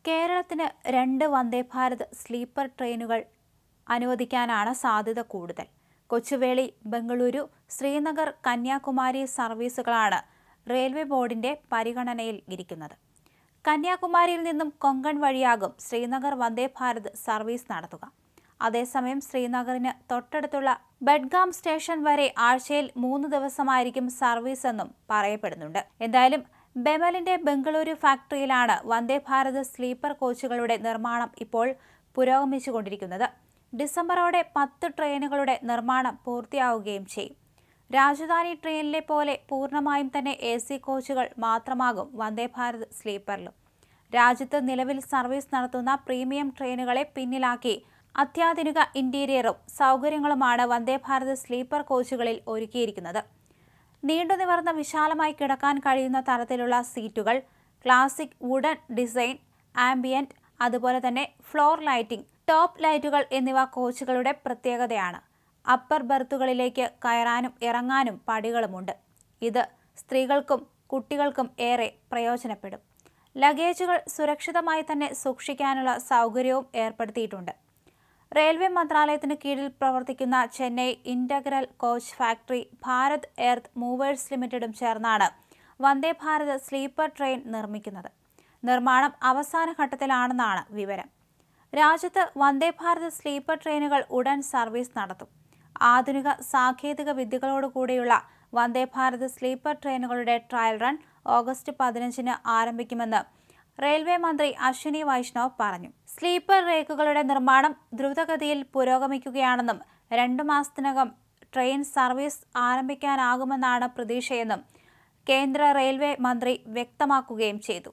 കേരളത്തിന് രണ്ട് വന്ദേ ഭാരത് സ്ലീപ്പർ ട്രെയിനുകൾ അനുവദിക്കാനാണ് സാധ്യത കൂടുതൽ കൊച്ചുവേളി ബംഗളൂരു ശ്രീനഗർ കന്യാകുമാരി സർവീസുകളാണ് റെയിൽവേ ബോർഡിന്റെ പരിഗണനയിൽ ഇരിക്കുന്നത് കന്യാകുമാരിയിൽ നിന്നും കൊങ്കൺ വഴിയാകും ശ്രീനഗർ വന്ദേ ഭാരത് സർവീസ് നടത്തുക അതേസമയം ശ്രീനഗറിന് തൊട്ടടുത്തുള്ള ബഡ്ഗാം സ്റ്റേഷൻ വരെ ആഴ്ചയിൽ മൂന്ന് ദിവസമായിരിക്കും സർവീസ് എന്നും പറയപ്പെടുന്നുണ്ട് എന്തായാലും ബെമലിന്റെ ബംഗളൂരു ഫാക്ടറിയിലാണ് വന്ദേ ഭാരത് സ്ലീപ്പർ കോച്ചുകളുടെ നിർമ്മാണം ഇപ്പോൾ പുരോഗമിച്ചുകൊണ്ടിരിക്കുന്നത് ഡിസംബറോടെ പത്ത് ട്രെയിനുകളുടെ നിർമ്മാണം പൂർത്തിയാവുകയും ചെയ്യും രാജധാനി ട്രെയിനിലെ പോലെ പൂർണ്ണമായും തന്നെ എ സി കോച്ചുകൾ മാത്രമാകും വന്ദേ ഭാരത് സ്ലീപ്പറിലും രാജ്യത്ത് നിലവിൽ സർവീസ് നടത്തുന്ന പ്രീമിയം ട്രെയിനുകളെ പിന്നിലാക്കി അത്യാധുനിക ഇന്റീരിയറും സൗകര്യങ്ങളുമാണ് വന്ദേ ഭാരത് സ്ലീപ്പർ കോച്ചുകളിൽ ഒരുക്കിയിരിക്കുന്നത് നീണ്ടു നിവർന്ന വിശാലമായി കിടക്കാൻ കഴിയുന്ന തരത്തിലുള്ള സീറ്റുകൾ ക്ലാസിക് വുഡൻ ഡിസൈൻ ആംബിയന്റ് അതുപോലെ തന്നെ ഫ്ലോർ ലൈറ്റിംഗ് ടോപ്പ് ലൈറ്റുകൾ എന്നിവ കോച്ചുകളുടെ പ്രത്യേകതയാണ് അപ്പർ ബെർത്തുകളിലേക്ക് കയറാനും ഇറങ്ങാനും പടികളുമുണ്ട് ഇത് സ്ത്രീകൾക്കും കുട്ടികൾക്കും ഏറെ പ്രയോജനപ്പെടും ലഗേജുകൾ സുരക്ഷിതമായി തന്നെ സൂക്ഷിക്കാനുള്ള സൗകര്യവും ഏർപ്പെടുത്തിയിട്ടുണ്ട് റെയിൽവേ മന്ത്രാലയത്തിന് കീഴിൽ പ്രവർത്തിക്കുന്ന Chennai integral coach factory Bharat earth movers ലിമിറ്റഡും ചേർന്നാണ് വന്ദേ ഭാരത് സ്ലീപ്പർ ട്രെയിൻ നിർമ്മിക്കുന്നത് നിർമ്മാണം അവസാന ഘട്ടത്തിലാണെന്നാണ് വിവരം രാജ്യത്ത് വന്ദേ ഭാരത് സ്ലീപ്പർ ട്രെയിനുകൾ ഉടൻ സർവീസ് നടത്തും ആധുനിക സാങ്കേതിക വിദ്യകളോടുകൂടിയുള്ള വന്ദേ ഭാരത് സ്ലീപ്പർ ട്രെയിനുകളുടെ ട്രയൽ റൺ ഓഗസ്റ്റ് പതിനഞ്ചിന് ആരംഭിക്കുമെന്ന് റെയിൽവേ മന്ത്രി അശ്വിനി വൈഷ്ണവ് പറഞ്ഞു സ്ലീപ്പർ റേക്കുകളുടെ നിർമ്മാണം ദ്രുതഗതിയിൽ പുരോഗമിക്കുകയാണെന്നും രണ്ടു മാസത്തിനകം ട്രെയിൻ സർവീസ് ആരംഭിക്കാനാകുമെന്നാണ് പ്രതീക്ഷയെന്നും കേന്ദ്ര റെയിൽവേ മന്ത്രി വ്യക്തമാക്കുകയും ചെയ്തു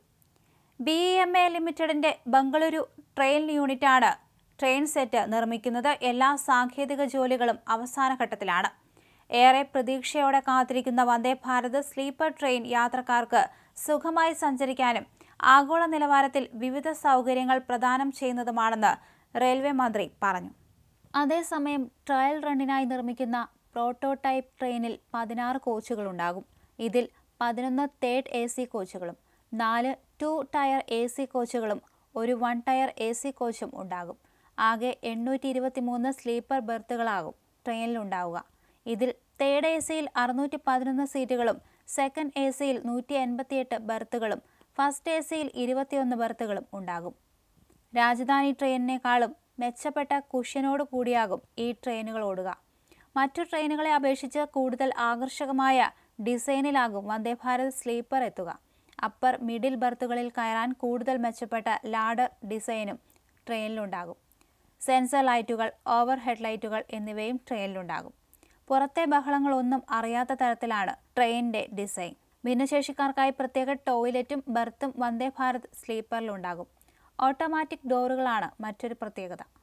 ബി എം എ ലിമിറ്റഡിന്റെ ബംഗളൂരു ട്രെയിൻ യൂണിറ്റാണ് ട്രെയിൻ സെറ്റ് നിർമ്മിക്കുന്നത് എല്ലാ സാങ്കേതിക ജോലികളും അവസാന ഘട്ടത്തിലാണ് ഏറെ പ്രതീക്ഷയോടെ കാത്തിരിക്കുന്ന വന്ദേ ഭാരത് സ്ലീപ്പർ ട്രെയിൻ യാത്രക്കാർക്ക് സുഖമായി സഞ്ചരിക്കാനും ആഗോള നിലവാരത്തിൽ വിവിധ സൗകര്യങ്ങൾ പ്രദാനം ചെയ്യുന്നതുമാണെന്ന് റെയിൽവേ മന്ത്രി പറഞ്ഞു അതേസമയം ട്രയൽ റണ്ണിനായി നിർമ്മിക്കുന്ന പ്രോട്ടോടൈപ്പ് ട്രെയിനിൽ പതിനാറ് കോച്ചുകളുണ്ടാകും ഇതിൽ പതിനൊന്ന് തേർഡ് എ സി കോച്ചുകളും നാല് ടു ടയർ എ സി കോച്ചുകളും ഒരു വൺ ടയർ എ സി കോച്ചും ഉണ്ടാകും ആകെ എണ്ണൂറ്റി ഇരുപത്തി മൂന്ന് സ്ലീപ്പർ ബെർത്തുകളാകും ട്രെയിനിലുണ്ടാവുക ഇതിൽ തേർഡ് എ സിയിൽ അറുന്നൂറ്റി പതിനൊന്ന് സീറ്റുകളും സെക്കൻഡ് എ സിയിൽ നൂറ്റി എൺപത്തിയെട്ട് ബെർത്തുകളും ഫസ്റ്റ് എ സിയിൽ ഇരുപത്തിയൊന്ന് ബെർത്തുകളും ഉണ്ടാകും രാജധാനി ട്രെയിനിനേക്കാളും മെച്ചപ്പെട്ട കുഷ്യനോട് കൂടിയാകും ഈ ട്രെയിനുകൾ ഓടുക മറ്റു ട്രെയിനുകളെ അപേക്ഷിച്ച് കൂടുതൽ ആകർഷകമായ ഡിസൈനിലാകും വന്ദേ ഭാരത് സ്ലീപ്പർ എത്തുക അപ്പർ മിഡിൽ ബർത്തുകളിൽ കയറാൻ കൂടുതൽ മെച്ചപ്പെട്ട ലാഡർ ഡിസൈനും ട്രെയിനിലുണ്ടാകും സെൻസർ ലൈറ്റുകൾ ഓവർ ഹെഡ് ലൈറ്റുകൾ എന്നിവയും ട്രെയിനിലുണ്ടാകും പുറത്തെ ബഹളങ്ങളൊന്നും അറിയാത്ത തരത്തിലാണ് ട്രെയിനിന്റെ ഡിസൈൻ ഭിന്നശേഷിക്കാർക്കായി പ്രത്യേക ടോയ്ലറ്റും ബർത്തും വന്ദേ ഭാരത് സ്ലീപ്പറിലുണ്ടാകും ഓട്ടോമാറ്റിക് ഡോറുകളാണ് മറ്റൊരു പ്രത്യേകത